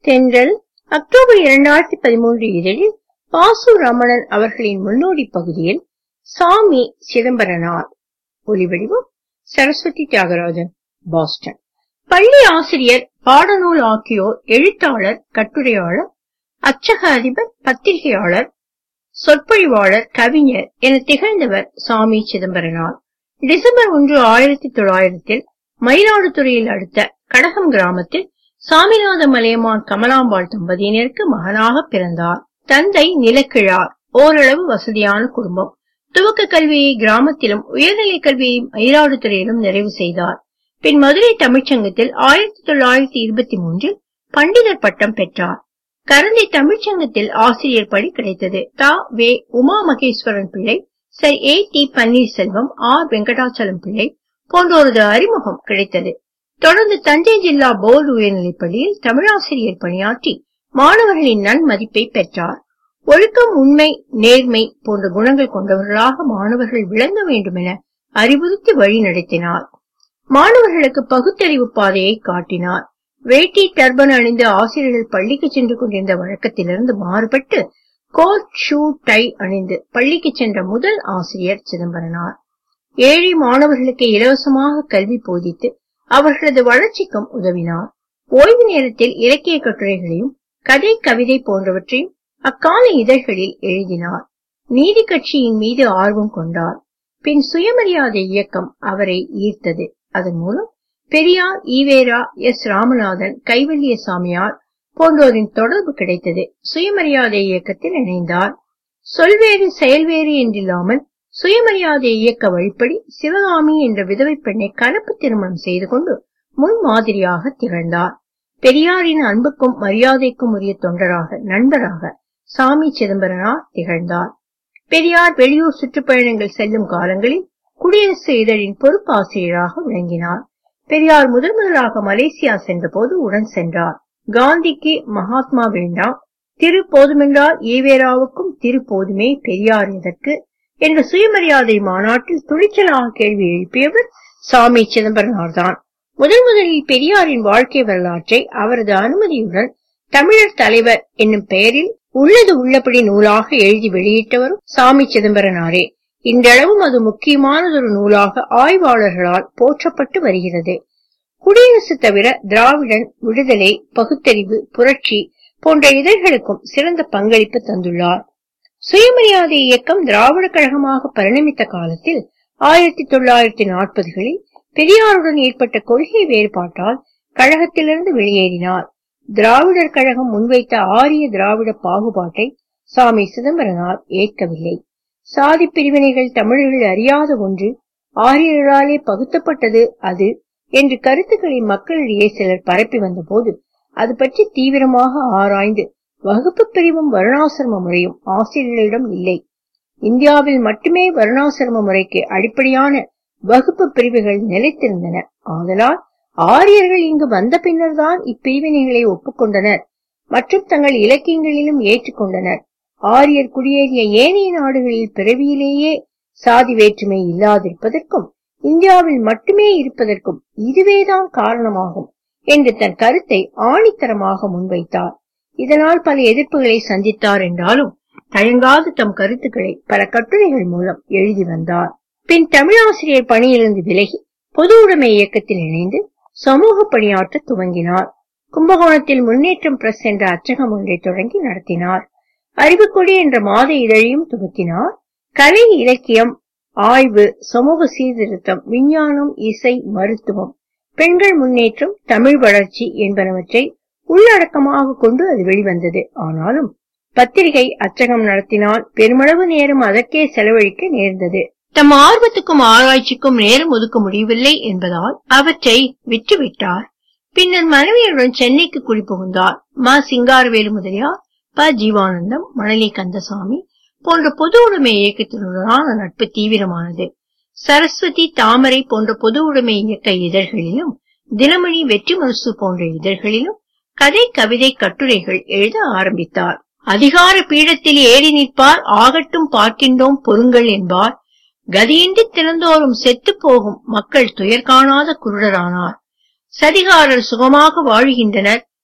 தென்றல் அக்டோபர் இரண்டாயிரத்தி பதிமூன்று இதழில் பாசு ரமணன் அவர்களின் முன்னோடி பகுதியில் சாமி சிதம்பரனார் ஒலிவடிவம் சரஸ்வதி தியாகராஜன் பாஸ்டன் பள்ளி ஆசிரியர் பாடநூல் ஆக்கியோர் எழுத்தாளர் கட்டுரையாளர் அச்சக அதிபர் பத்திரிகையாளர் சொற்பொழிவாளர் கவிஞர் என திகழ்ந்தவர் சாமி சிதம்பரனார் டிசம்பர் ஒன்று ஆயிரத்தி தொள்ளாயிரத்தில் மயிலாடுதுறையில் அடுத்த கடகம் கிராமத்தில் சாமிநாத மலையமான் கமலாம்பாள் தம்பதியினருக்கு மகனாக பிறந்தார் தந்தை நிலக்கிழார் ஓரளவு வசதியான குடும்பம் துவக்க கல்வியை கிராமத்திலும் உயர்நிலை கல்வியை மயிலாடுதுறையிலும் நிறைவு செய்தார் பின் மதுரை தமிழ்ச்சங்கத்தில் ஆயிரத்தி தொள்ளாயிரத்தி இருபத்தி மூன்றில் பண்டிதர் பட்டம் பெற்றார் கரந்தை தமிழ்ச்சங்கத்தில் ஆசிரியர் பணி கிடைத்தது தா வே Uma Maheswaran Pillai sir A T Panneerselvam R Venkatachalam Pillai போன்றோரது அறிமுகம் கிடைத்தது தொடர்ந்து தஞ்சை ஜில்லா போர்டு உயர்நிலைப் பள்ளியில் தமிழாசிரியர் பணியாற்றி மாணவர்களின் நன்மதிப்பை பெற்றார் ஒழுக்கம் உண்மை நேர்மை போன்ற குணங்கள் கொண்டவர்களாக மாணவர்கள் விளங்க வேண்டும் என அறிவுறுத்தி வழி நடத்தினார் மாணவர்களுக்கு பகுத்தறிவு பாதையை காட்டினார் வேட்டி டர்பன் அணிந்து ஆசிரியர்கள் பள்ளிக்கு சென்று கொண்டிருந்த வழக்கத்திலிருந்து மாறுபட்டு கோட் ஷூ டை அணிந்து பள்ளிக்கு சென்ற முதல் ஆசிரியர் சிதம்பரனார் ஏழை மாணவர்களுக்கு இலவசமாக கல்வி போதித்து அவர்களது வளர்ச்சிக்கும் உதவினார் ஓய்வு நேரத்தில் இலக்கிய கட்டுரைகளையும் கதை கவிதை போன்றவற்றையும் அக்கால இதழ்களில் எழுதினார் நீதி கட்சியின் மீது ஆர்வம் கொண்டார் பின் சுயமரியாதை இயக்கம் அவரை ஈர்த்தது அதன் மூலம் பெரியார் ஈவேரா எஸ் ராமநாதன் கைவல்லிய சாமியார் போன்றோரின் தொடர்பு கிடைத்தது சுயமரியாதை இயக்கத்தில் இணைந்தார் சொல்வேறு செயல்வேறு என்றில்லாமல் சுயமரியாதை இயக்க வழிப்படி சிவகாமி என்ற விதவை பெண்ணை கலப்பு திருமணம் செய்து கொண்டு முன் மாதிரியாக திகழ்ந்தார் பெரியாரின் அன்புக்கும் மரியாதைக்கும் உரிய தொண்டராக நண்பராக சாமி சிதம்பரனார் திகழ்ந்தார் பெரியார் வெளியூர் சுற்றுப்பயணங்கள் செல்லும் காலங்களில் குடியரசு இதழின் பொறுப்பு ஆசிரியராக விளங்கினார் பெரியார் முதன் முதலாக மலேசியா சென்றபோது உடன் சென்றார் காந்திக்கு மகாத்மா வேண்டாம் திரு போதுமென்றால் ஈவேராவுக்கும் திரு போதுமே பெரியார் எதற்கு என்ற சுயமரியாதை மாநாட்டில் துணிச்சலாக கேள்வி எழுப்பியவர் சாமி சிதம்பரனார் தான் முதன் முதலில் பெரியாரின் வாழ்க்கை வரலாற்றை அவரது அனுமதியுடன் தமிழர் தலைவர் என்னும் பெயரில் உள்ளது உள்ளபடி நூலாக எழுதி வெளியிட்டவரும் சாமி சிதம்பரனாரே இன்றளவும் அது முக்கியமானதொரு நூலாக ஆய்வாளர்களால் போற்றப்பட்டு வருகிறது குடியரசு தவிர திராவிடன் விடுதலை பகுத்தறிவு புரட்சி போன்ற இதழ்களுக்கும் சிறந்த பங்களிப்பு தந்துள்ளார் சுயமரியாதை இயக்கம் திராவிட கழகமாக பரிணமித்த காலத்தில் ஆயிரத்தி தொள்ளாயிரத்தி நாற்பதுகளில் பெரியாருடன் ஏற்பட்ட கொள்கை வேறுபாட்டால் கழகத்திலிருந்து வெளியேறினார் திராவிடர் கழகம் முன்வைத்த ஆரிய திராவிட பாகுபாட்டை சாமி சிதம்பரனார் ஏற்கவில்லை சாதி பிரிவினைகள் தமிழர்கள் அறியாத ஒன்று ஆரியர்களாலே பகுத்தப்பட்டது அது என்று கருத்துக்களை மக்களிடையே சிலர் பரப்பி வந்தபோது அது பற்றி தீவிரமாக ஆராய்ந்து வகுப்பு பிரிவும் வருணாசிரம முறையும் ஆசிரியர்களிடம் இல்லை இந்தியாவில் மட்டுமே வருணாசிரம முறைக்கு அடிப்படையான வகுப்பு பிரிவுகள் நிலைத்திருந்தன ஆதலால் ஆரியர்கள் இங்கு வந்த பின்னர்தான் இப்பிரிவினைகளை ஒப்புக்கொண்டனர் மற்றும் தங்கள் இலக்கியங்களிலும் ஏற்றுக்கொண்டனர் ஆரியர் குடியேறிய ஏனைய நாடுகளில் பிறவியிலேயே சாதி வேற்றுமை இல்லாதிருப்பதற்கும் இந்தியாவில் மட்டுமே இருப்பதற்கும் இதுவேதான் காரணமாகும் என்று தன் கருத்தை ஆணித்தரமாக முன்வைத்தார் இதனால் பல எதிர்ப்புகளை சந்தித்தார் என்றாலும் தயங்காது தம் கருத்துக்களை பல கட்டுரைகள் மூலம் எழுதி வந்தார் பின் தமிழாசிரியர் பணியிலிருந்து விலகி பொது உடைமை இயக்கத்தில் இணைந்து சமூக பணியாற்ற துவங்கினார் கும்பகோணத்தில் முன்னேற்றம் பிரஸ் என்ற அச்சகம் ஒன்றை தொடங்கி நடத்தினார் அறிவுக்கொடி என்ற மாத இதழையும் துவக்கினார் கலை இலக்கியம் ஆய்வு சமூக சீர்திருத்தம் விஞ்ஞானம் இசை மருத்துவம் பெண்கள் முன்னேற்றம் தமிழ் வளர்ச்சி என்பனவற்றை உள்ளடக்கமாக கொண்டு அது வெளிவந்தது ஆனாலும் பத்திரிகை அச்சகம் நடத்தினால் பெருமளவு நேரம் அதற்கே செலவழிக்க நேர்ந்தது தம் ஆர்வத்துக்கும் ஆராய்ச்சிக்கும் நேரம் ஒதுக்க முடியவில்லை என்பதால் அவற்றை விட்டுவிட்டார் பின்னர் மனைவியருடன் சென்னைக்கு குடிபுகுந்தார் மா சிங்காரவேலு முதலியார் ப ஜீவானந்தம் மணலி கந்தசாமி போன்ற பொது உடைமை இயக்கத்தினுடனான நட்பு தீவிரமானது சரஸ்வதி தாமரை போன்ற பொது உடைமை இயக்க இதழ்களிலும் தினமணி வெற்றி மருசு போன்ற இதழ்களிலும் கதை கவிதை கட்டுரைகள் எழுத ஆரம்பித்தார் அதிகார பீடத்தில் ஏறி நிற்பார் ஆகட்டும் பார்க்கின்றோம் பொருங்கள் என்பார் கதியின்றி திறந்தோறும் செத்து போகும் மக்கள் துயர் காணாத குருடரானார் சதிகாரர் சுகமாக வாழுகின்றனர்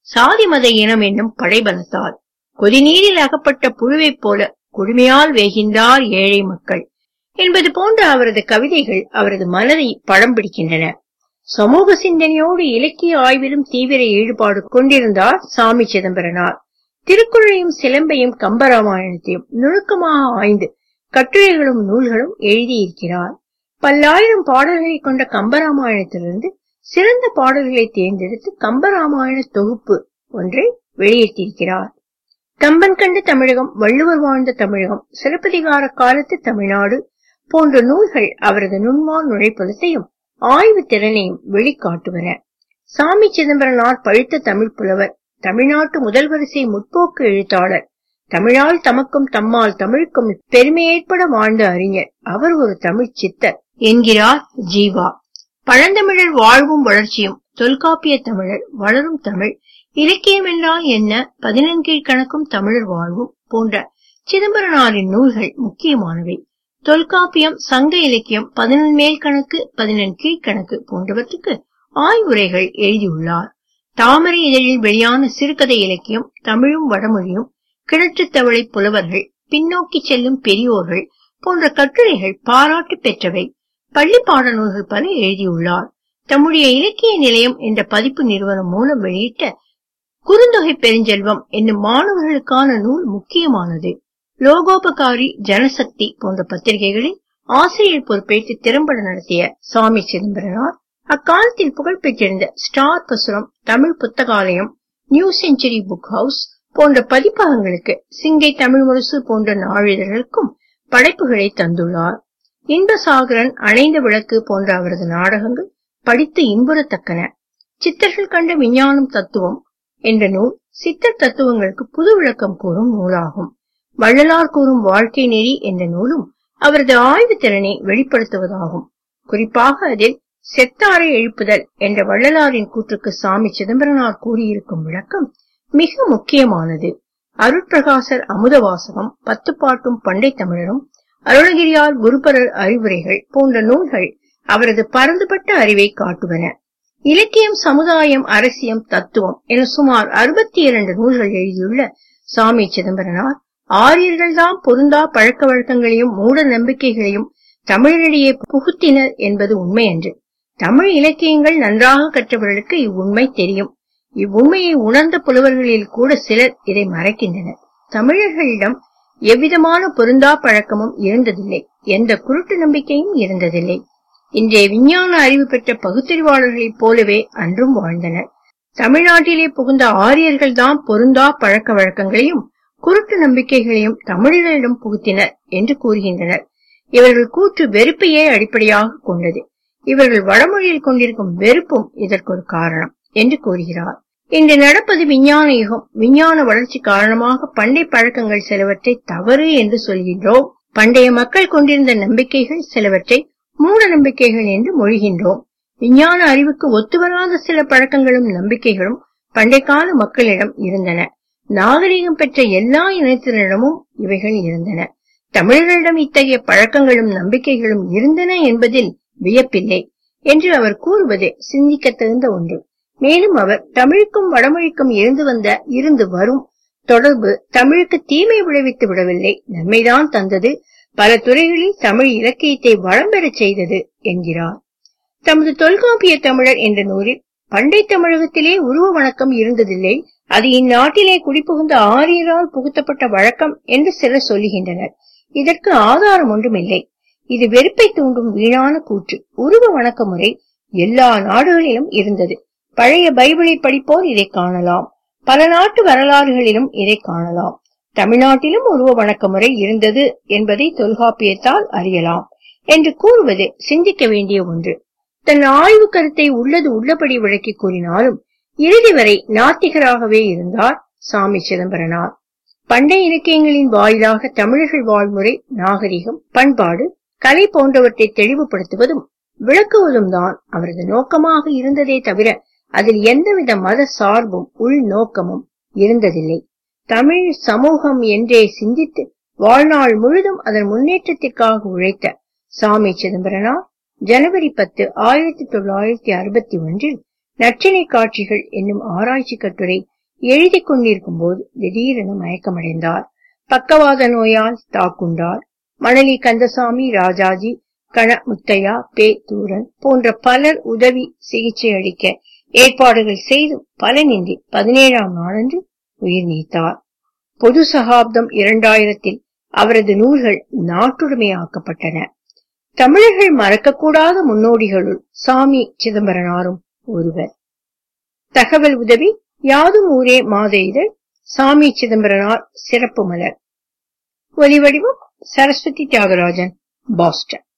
சாதி மத இனம் என்னும் படைபலத்தால் கொதிநீரில் அகப்பட்ட புழுவைப் போல குழுமையால் வேகின்றார் ஏழை மக்கள் என்பது போன்ற அவரது கவிதைகள் அவரது மனதை படம் பிடிக்கின்றன சமூக சிந்தனையோடு இலக்கிய ஆய்விலும் தீவிர ஈடுபாடு கொண்டிருந்தார் சாமி சிதம்பரனார் திருக்குறளையும் சிலம்பையும் கம்பராமாயணத்தையும் நுணுக்கமாக ஆய்ந்து கட்டுரைகளும் நூல்களும் எழுதியிருக்கிறார் பல்லாயிரம் பாடல்களை கொண்ட கம்பராமாயணத்திலிருந்து சிறந்த பாடல்களை தேர்ந்தெடுத்து கம்பராமாயண தொகுப்பு ஒன்றை வெளியிட்டிருக்கிறார் கம்பன் கண்ட தமிழகம் வள்ளுவர் வாழ்ந்த தமிழகம் சிலப்பதிகார காலத்து தமிழ்நாடு போன்ற நூல்கள் அவரது நுண்மான் நுழைப்புலத்தையும் ஆய்வு திறனையும் வெளிக்காட்டுவன சாமி சிதம்பரனார் பழுத்த தமிழ் புலவர் தமிழ்நாட்டு முதல் வரிசை முற்போக்கு எழுத்தாளர் தமிழால் தமக்கும் தம்மால் தமிழுக்கும் பெருமை ஏற்பட வாழ்ந்த அறிஞர் அவர் ஒரு தமிழ் சித்தர் என்கிறார் ஜீவா பழந்தமிழர் வாழ்வும் வளர்ச்சியும் தொல்காப்பிய தமிழர் வளரும் தமிழ் இலக்கியம் என்றால் என்ன பதினெண்கீழ் கணக்கும் தமிழர் வாழ்வும் போன்ற சிதம்பரனாரின் நூல்கள் முக்கியமானவை தொல்காப்பியம் சங்க இலக்கியம் பதினெண்மேல் கணக்கு பதினெண் கீழ்கணக்கு போன்றவற்றுக்கு ஆய்வுரைகள் எழுதியுள்ளார் தாமரை இதழில் வெளியான சிறுகதை இலக்கியம் தமிழும் வடமொழியும் கிணற்றுத் தவளை புலவர்கள் பின்னோக்கி செல்லும் பெரியோர்கள் போன்ற கட்டுரைகள் பாராட்டு பெற்றவை பள்ளி பாடநூல்கள் பல எழுதியுள்ளார் தம்முடைய இலக்கிய நிலையம் என்ற பதிப்பு நிறுவனம் மூலம் வெளியிட்ட குறுந்தொகை பெருஞ்செல்வம் என்னும் மாணவர்களுக்கான நூல் முக்கியமானது லோகோபகாரி ஜனசக்தி போன்ற பத்திரிகைகளில் ஆசிரியர் பொறுப்பேற்று திறம்பட நடத்திய சுவாமி சிதம்பரனார் அக்காலத்தில் புகழ்பெற்றிருந்த ஸ்டார் பசுரம் Tamil Puthagalayam new century book house போன்ற பதிப்பகங்களுக்கு சிங்கை தமிழ் முரசு போன்ற நாளிதழ்களுக்கும் படைப்புகளை தந்துள்ளார் இன்பசாகரன் அணைந்த விளக்கு போன்ற அவரது நாடகங்கள் படித்து இன்புறத்தக்கன சித்தர்கள் கண்ட விஞ்ஞானம் தத்துவம் என்ற நூல் சித்தர் தத்துவங்களுக்கு புது விளக்கம் கூறும் நூலாகும் வள்ளலார் கூறும் வாழ்க்கை நெறி என்ற நூலும் அவரது ஆய்வு திறனை வெளிப்படுத்துவதாகும் குறிப்பாக அதில் செத்தாரை எழுப்புதல் என்ற வள்ளலாரின் கூற்றுக்கு சாமி சிதம்பரனார் கூறியிருக்கும் விளக்கம் மிக முக்கியமானது அருட்பிரகாசர் அமுதவாசகம் பத்து பாட்டும் பண்டை தமிழரும் அருணகிரியார் குருபரர் அறிவுரைகள் போன்ற நூல்கள் அவரது பரந்துபட்ட அறிவை காட்டுவன இலக்கியம் சமுதாயம் அரசியம் தத்துவம் என சுமார் அறுபத்தி இரண்டு நூல்கள் எழுதியுள்ள சாமி சிதம்பரனார் ஆரியர்கள்தான் பொருந்தா பழக்க வழக்கங்களையும் மூட நம்பிக்கைகளையும் தமிழரிடையே புகுத்தினர் என்பது உண்மையன்று தமிழ் இலக்கியங்கள் நன்றாக கற்றவர்களுக்கு இவ்வுண்மை தெரியும் இவ்வுண்மையை உணர்ந்த புலவர்களில் கூட சிலர் இதை மறைக்கின்றனர் தமிழர்களிடம் எவ்விதமான பொருந்தா பழக்கமும் இருந்ததில்லை எந்த குருட்டு நம்பிக்கையும் இருந்ததில்லை இன்றைய விஞ்ஞான அறிவு பெற்ற பகுத்தறிவாளர்களைப் போலவே அன்றும் வாழ்ந்தனர் தமிழ்நாட்டிலே புகுந்த ஆரியர்கள் தான் பொருந்தா பழக்க வழக்கங்களையும் குருட்டு நம்பிக்கைகளையும் தமிழர்களிடம் புகுத்தினர் என்று கூறுகின்றனர் இவர்கள் கூற்று வெறுப்பையே அடிப்படையாக கொண்டது இவர்கள் வடமொழியில் கொண்டிருக்கும் வெறுப்பும் இதற்கு ஒரு காரணம் என்று கூறுகிறார் இன்று நடப்பது விஞ்ஞான யுகம் விஞ்ஞான வளர்ச்சி காரணமாக பண்டை பழக்கங்கள் சிலவற்றை தவறு என்று சொல்கின்றோம் பண்டைய மக்கள் கொண்டிருந்த நம்பிக்கைகள் சிலவற்றை மூட நம்பிக்கைகள் என்று மொழிகின்றோம் விஞ்ஞான அறிவுக்கு ஒத்துவராத சில பழக்கங்களும் நம்பிக்கைகளும் பண்டை கால மக்களிடம் இருந்தன நாகரிகம் பெற்ற எல்லா இனத்தினரிடமும் இவைகள் இருந்தன தமிழர்களிடம் இத்தகைய பழக்கங்களும் நம்பிக்கைகளும் இருந்தன என்பதில் வியப்பில்லை என்று அவர் கூறுவது சிந்திக்க தகுந்த ஒன்று மேலும் அவர் தமிழுக்கும் வடமொழிக்கும் இருந்து வந்த இருந்து வரும் தொடர்பு தமிழுக்கு தீமை விளைவித்து விடவில்லை நன்மைதான் தந்தது பல துறைகளில் தமிழ் இலக்கியத்தை வளம் பெறச் செய்தது என்கிறார் தமது தொல்காப்பிய தமிழர் என்ற நூலில் பண்டை தமிழகத்திலே உருவ வணக்கம் இருந்ததில்லை அது இந்நாட்டிலே குடிபுகுந்த ஆரியரால் புகுத்தப்பட்ட வழக்கம் என்று சிலர் சொல்லுகின்றனர் இதற்கு ஆதாரம் ஒன்றுமில்லை இது வெறுப்பை தூண்டும் வீணான கூற்று உருவ வணக்க முறை எல்லா நாடுகளிலும் இருந்தது பழைய பைபிளை படிப்போர் இதை காணலாம் பல நாட்டு வரலாறுகளிலும் இதை காணலாம் தமிழ்நாட்டிலும் உருவ வணக்க முறை இருந்தது என்பதை தொல்காப்பியத்தால் அறியலாம் என்று கூறுவது சிந்திக்க வேண்டிய ஒன்று தன் ஆய்வு கருத்தை உள்ளது உள்ளபடி விளக்கி கூறினாலும் இறுதி வரை நாத்திகராகவே இருந்தார் சாமி சிதம்பரனார் பண்டை இலக்கியங்களின் வாயிலாக தமிழர்கள் வாழ்முறை நாகரிகம் பண்பாடு கலை போன்றவற்றை தெளிவுபடுத்துவதும் விளக்குவதும் தான் அவரது நோக்கமாக இருந்ததே தவிர அதில் எந்தவித மத சார்பும் உள் நோக்கமும் இருந்ததில்லை தமிழ் சமூகம் என்றே சிந்தித்து வாழ்நாள் முழுதும் அதன் முன்னேற்றத்திற்காக உழைத்த சாமி சிதம்பரனார் ஜனவரி பத்து ஆயிரத்தி தொள்ளாயிரத்தி அறுபத்தி ஒன்றில் நற்றினை காட்சிகள் என்னும் ஆராய்ச்சி கட்டுரை எழுதி கொண்டிருக்கும் போது திடீரென மயக்கமடைந்தார் பக்கவாத நோயால் தாக்குண்டார் மணலி கந்தசாமி ராஜாஜி கண முத்தையா பே தூரன் போன்ற பலர் உதவி சிகிச்சை அளிக்க ஏற்பாடுகள் செய்தும் பலனின்றி பதினேழாம் நாளன்று உயிர் நீத்தார் பொது சகாப்தம் இரண்டாயிரத்தில் அவரது நூல்கள் நாட்டுடைமையாக்கப்பட்டன தமிழர்கள் மறக்கக்கூடாத முன்னோடிகளுள் சாமி சிதம்பரனாரும் ஒருவர் தகவல் உதவி யாதும் ஊரே மாத இதழ் சாமி சிதம்பரனார் சிறப்பு மலர் ஒலிவடிவம் சரஸ்வதி தியாகராஜன் பாஸ்டன்